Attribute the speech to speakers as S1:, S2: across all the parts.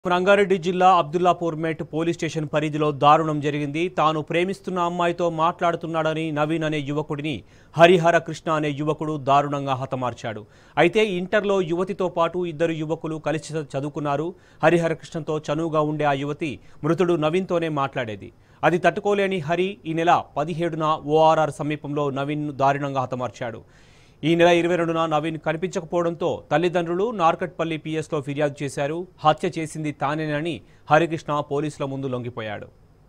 S1: రంగారెడ్డి జిల్లా అబ్దుల్లాపూర్ మెట్ police station పరిధిలో దారుణం జరిగింది తాను ప్రేమిస్తున్న అమ్మాయితో మాట్లాడుతున్నాడని నవీన్ అనే యువకుడిని హరిహర కృష్ణ అనే యువకుడు దారుణంగా హతమార్చాడు అయితే ఇంటర్లో యువతితో పాటు ఇద్దరు యువకులు కలిసి చదువుకున్నారు హరిహర కృష్ణతో చనువుగా ఉండే ఆ యువతి మృతుడు నవీన్తోనే మాట్లాడేది అది తట్టుకోలేని హరి ఈ నెల పదిహేడున ఓఆర్ఆర్ సమీపంలో నవీన్ను దారుణంగా హతమార్చాడు ఈ నెల ఇరవై రెండున నవీన్ కనిపించకపోవడంతో తల్లిదండ్రులు నార్కట్పల్లి పిఎస్లో ఫిర్యాదు చేశారు హత్య చేసింది తానేనని హరికృష్ణ పోలీసుల ముందు లొంగిపోయాడు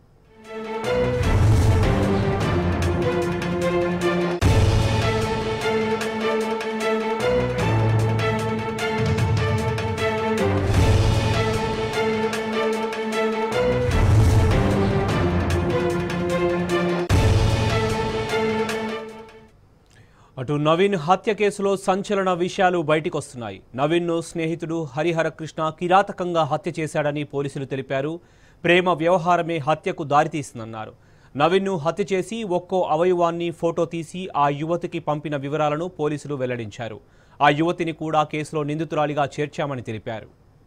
S1: అటు నవీన్ హత్య కేసులో సంచలన విషయాలు బయటికొస్తున్నాయి నవీన్ను స్నేహితుడు హరిహర కృష్ణ కిరాతకంగా హత్య చేశాడని పోలీసులు తెలిపారు ప్రేమ వ్యవహారమే హత్యకు దారితీసిందన్నారు నవీన్ను హత్య చేసి ఒక్కో అవయవాన్ని ఫోటో తీసి ఆ యువతికి పంపిన వివరాలను పోలీసులు వెల్లడించారు ఆ యువతిని కూడా కేసులో నిందితురాలిగా చేర్చామని తెలిపారు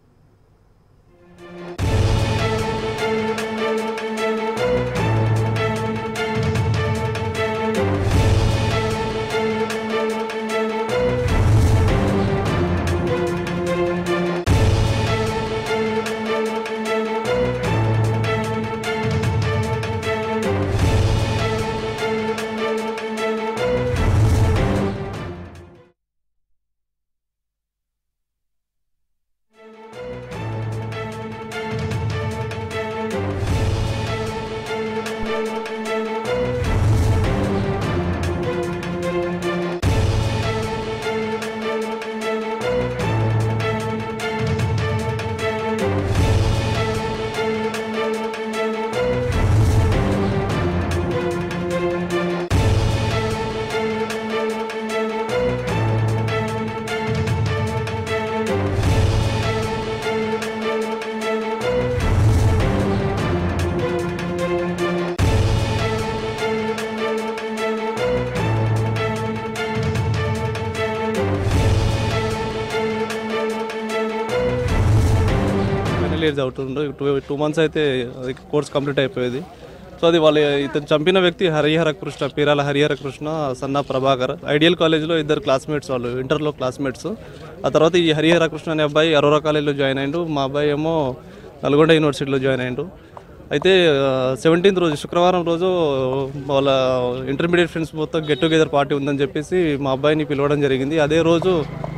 S2: ఫైనల్ ఇయర్ చదువుతుండ్రు టూ టూ మంత్స్ అయితే అది కోర్స్ కంప్లీట్ అయిపోయేది సో అది వాళ్ళు ఇతను చంపిన వ్యక్తి హరిహర కృష్ణ పీరాల హరిహర కృష్ణ సన్నా ప్రభాకర్ ఐడియల్ కాలేజ్లో ఇద్దరు క్లాస్మేట్స్ వాళ్ళు ఇంటర్లో క్లాస్మేట్స్ ఆ తర్వాత ఈ హరిహర కృష్ణ అనే అబ్బాయి అరోరా కాలేజ్లో జాయిన్ అయ్యిండు మా అబ్బాయి ఏమో నల్గొండ యూనివర్సిటీలో జాయిన్ అయ్యిండు అయితే సెవెంటీన్త్ రోజు శుక్రవారం రోజు వాళ్ళ ఇంటర్మీడియట్ ఫ్రెండ్స్ మొత్తం గెట్ టుగెదర్ పార్టీ ఉందని చెప్పేసి మా అబ్బాయిని పిలవడం జరిగింది అదే రోజు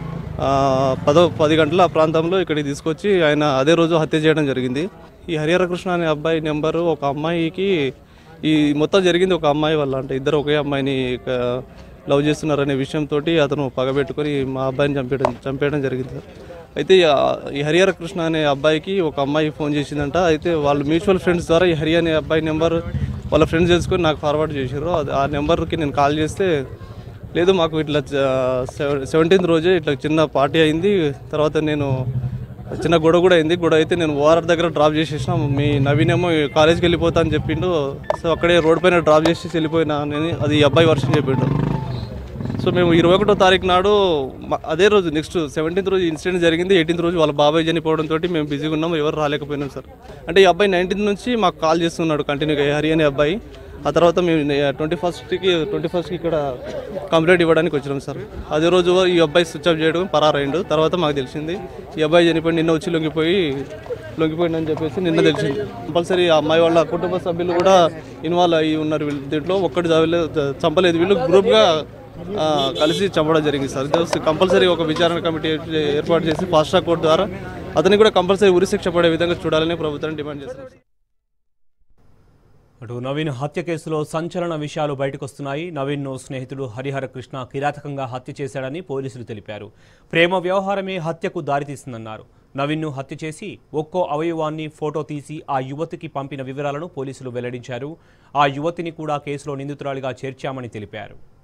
S2: ఆ, పదో పది గంటల ఆ ప్రాంతంలో ఇక్కడికి తీసుకొచ్చి ఆయన అదే రోజు హత్య చేయడం జరిగింది ఈ హరిహర కృష్ణ అనే అబ్బాయి నెంబరు ఒక అమ్మాయికి ఈ మొత్తం జరిగింది ఒక అమ్మాయి వల్ల అంటే ఇద్దరు ఒకే అమ్మాయిని ఇక లవ్ చేస్తున్నారనే విషయంతో అతను పగబెట్టుకొని మా అబ్బాయిని చంపేయడం చంపేయడం జరిగింది సార్ అయితే ఈ- ఈ హరిహర కృష్ణ అనే అబ్బాయికి ఒక అమ్మాయి ఫోన్ చేసిందంట అయితే వాళ్ళు మ్యూచువల్ ఫ్రెండ్స్ ద్వారా ఈ హరి అనే అబ్బాయి నెంబర్ వాళ్ళ ఫ్రెండ్స్ తెలుసుకొని నాకు ఫార్వర్డ్ చేశారు అది ఆ నెంబర్కి నేను కాల్ చేస్తే లేదు మాకు ఇట్లా సెవెంటీన్త్ రోజే ఇట్లా చిన్న పార్టీ అయింది తర్వాత నేను చిన్న గొడవ కూడా అయింది గొడవ అయితే నేను ఓఆర్ దగ్గర డ్రాప్ చేసేసిన మీ నవీనేమో కాలేజ్కి వెళ్ళిపోతా అని చెప్పిండు సో అక్కడే రోడ్ పైన డ్రాప్ చేసి వెళ్ళిపోయినా అని అది ఈ అబ్బాయి వర్షం చెప్పిండు సో మేము ఇరవై ఒకటో తారీఖు నాడు మ- అదే రోజు నెక్స్ట్ సెవెంటీన్త్ రోజు ఇన్సిడెంట్ జరిగింది ఎయిటీన్త్ రోజు వాళ్ళ బాబాయ్ చనిపోవడంతో మేము బిజీగా ఉన్నాం ఎవరు రాలేకపోయినాం సార్ అంటే ఈ అబ్బాయి నైన్టీన్త్ నుంచి మాకు కాల్ చేస్తున్నాడు కంటిన్యూగా హరి అనే అబ్బాయి ఆ తర్వాత మేము ట్వంటీ ఫస్ట్కి ట్వంటీ ఫస్ట్కి ఇక్కడ కంప్లైంట్ ఇవ్వడానికి వచ్చినాం సార్ అదే రోజు ఈ అబ్బాయి స్విచ్ ఆఫ్ చేయడం పరారైండు తర్వాత మాకు తెలిసింది ఈ అబ్బాయి చనిపోయి నిన్న వచ్చి లొంగిపోయి లొంగిపోయిందని చెప్పేసి నిన్న తెలిసింది కంపల్సరీ ఆ అమ్మాయి వాళ్ళ కుటుంబ సభ్యులు కూడా ఇన్వాల్వ్ అయ్యి ఉన్నారు వీళ్ళు దీంట్లో ఒక్కటి చంపలేదు చంపలేదు వీళ్ళు గ్రూప్గా ఆ, కలిసి చంపడం జరిగింది సార్ ఇది కంపల్సరీ ఒక విచారణ కమిటీ ఏర్పాటు చేసి ఫాస్ట్ ట్రాక్ కోర్టు ద్వారా అతనికి కూడా కంపల్సరీ ఉరిశిక్ష పడే విధంగా చూడాలని ప్రభుత్వాన్ని డిమాండ్ చేస్తున్నాం సార్.
S1: అటు నవీన్ హత్య కేసులో సంచలన విషయాలు బయటకొస్తున్నాయి నవీన్ను స్నేహితుడు హరిహర కృష్ణ కిరాతకంగా హత్య చేశాడని పోలీసులు తెలిపారు ప్రేమ వ్యవహారమే హత్యకు దారితీసిందన్నారు నవీన్ను హత్య చేసి ఒక్కో అవయవాన్ని ఫోటో తీసి ఆ యువతికి పంపిన వివరాలను పోలీసులు వెల్లడించారు ఆ యువతిని కూడా కేసులో నిందితురాలిగా చేర్చామని తెలిపారు